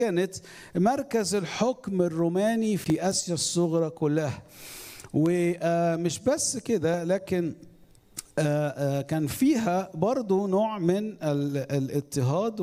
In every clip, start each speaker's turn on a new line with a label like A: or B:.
A: كانت مركز الحكم الروماني في اسيا الصغرى كلها ومش بس كده لكن كان فيها برضو نوع من الاضطهاد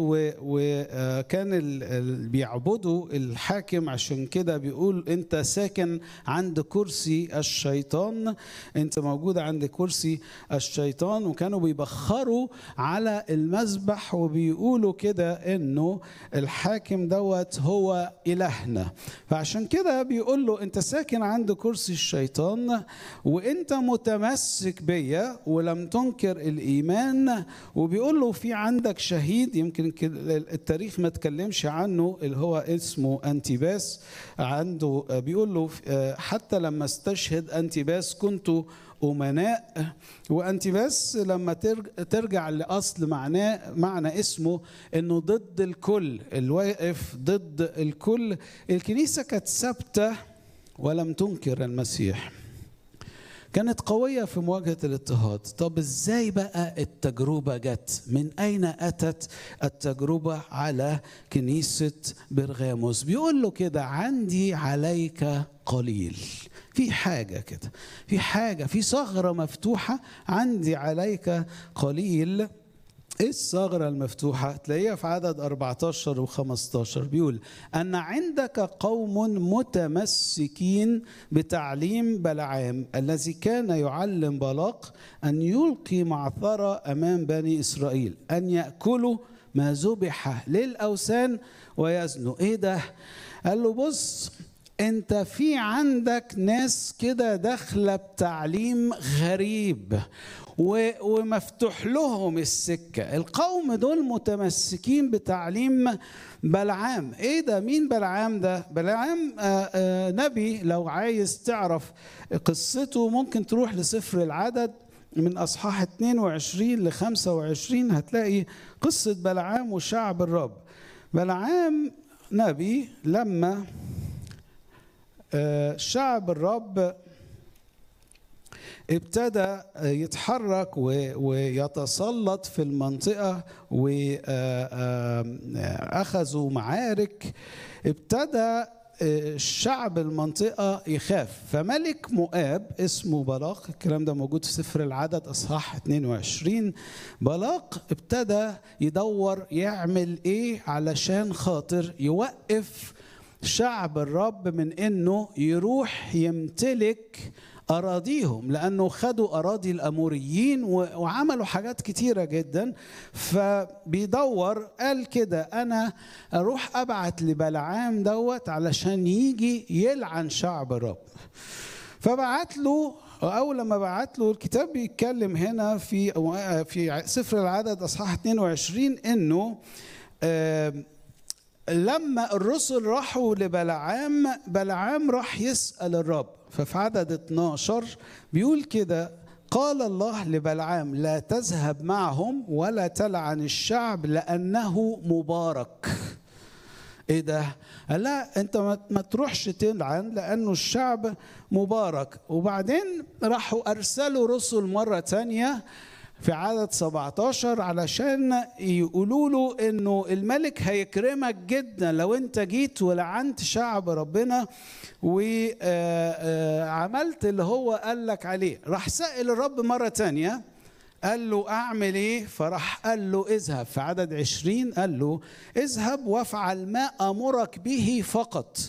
A: وكان بيعبدوا الحاكم عشان كده بيقول انت ساكن عند كرسي الشيطان انت موجود عند كرسي الشيطان وكانوا بيبخروا على المذبح وبيقولوا كده انه الحاكم دوت هو الهنا فعشان كده بيقول له انت ساكن عند كرسي الشيطان وانت متمسك بيا ولم تنكر الايمان وبيقول له في عندك شهيد يمكن التاريخ ما تكلمش عنه اللي هو اسمه انتيباس عنده بيقول له حتى لما استشهد انتيباس كنت أمناء وأنتيباس لما ترجع لأصل معناه معنى اسمه إنه ضد الكل الواقف ضد الكل الكنيسة كانت ثابتة ولم تنكر المسيح كانت قوية في مواجهة الاضطهاد طب ازاي بقى التجربة جت من أين أتت التجربة على كنيسة برغاموس بيقول له كده عندي عليك قليل في حاجة كده في حاجة في ثغرة مفتوحة عندي عليك قليل ايه الثغرة المفتوحة؟ تلاقيها في عدد 14 و15 بيقول أن عندك قوم متمسكين بتعليم بلعام الذي كان يعلم بلاق أن يلقي معثرة أمام بني إسرائيل أن يأكلوا ما ذبح للأوثان ويزنوا إيه ده؟ قال له بص انت في عندك ناس كده داخله بتعليم غريب ومفتوح لهم السكه القوم دول متمسكين بتعليم بلعام ايه ده مين بلعام ده بلعام آآ آآ نبي لو عايز تعرف قصته ممكن تروح لسفر العدد من اصحاح 22 ل 25 هتلاقي قصه بلعام وشعب الرب بلعام نبي لما شعب الرب ابتدى يتحرك ويتسلط في المنطقة وأخذوا معارك ابتدى شعب المنطقة يخاف فملك مؤاب اسمه بلاق الكلام ده موجود في سفر العدد أصحاح 22 بلاق ابتدى يدور يعمل ايه علشان خاطر يوقف شعب الرب من انه يروح يمتلك اراضيهم لانه خدوا اراضي الاموريين وعملوا حاجات كتيره جدا فبيدور قال كده انا اروح ابعت لبلعام دوت علشان يجي يلعن شعب الرب فبعت له اول لما بعت له الكتاب بيتكلم هنا في في سفر العدد اصحاح 22 انه آه لما الرسل راحوا لبلعام بلعام راح يسأل الرب ففي عدد 12 بيقول كده قال الله لبلعام لا تذهب معهم ولا تلعن الشعب لأنه مبارك ايه ده قال لا انت ما تروحش تلعن لانه الشعب مبارك وبعدين راحوا ارسلوا رسل مره تانية في عدد 17 علشان يقولوا له انه الملك هيكرمك جدا لو انت جيت ولعنت شعب ربنا وعملت اللي هو قال لك عليه راح سأل الرب مرة تانية قال له اعمل ايه فراح قال له اذهب في عدد عشرين قال له اذهب وافعل ما امرك به فقط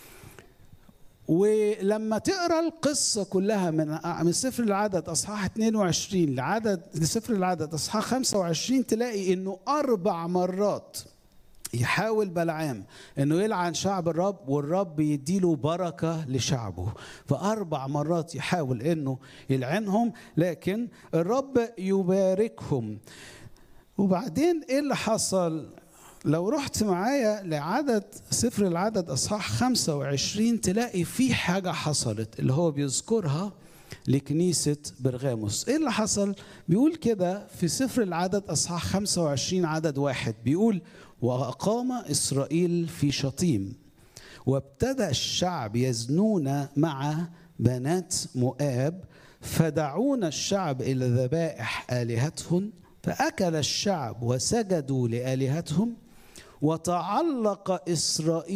A: ولما تقرا القصه كلها من من سفر العدد اصحاح 22 لعدد لسفر العدد اصحاح 25 تلاقي انه اربع مرات يحاول بلعام انه يلعن شعب الرب والرب يديله بركه لشعبه فاربع مرات يحاول انه يلعنهم لكن الرب يباركهم وبعدين ايه اللي حصل لو رحت معايا لعدد سفر العدد اصحاح 25 تلاقي في حاجه حصلت اللي هو بيذكرها لكنيسة برغاموس ايه اللي حصل بيقول كده في سفر العدد اصحاح 25 عدد واحد بيقول واقام اسرائيل في شطيم وابتدى الشعب يزنون مع بنات مؤاب فدعون الشعب الى ذبائح الهتهم فاكل الشعب وسجدوا لالهتهم وتعلق إسرائيل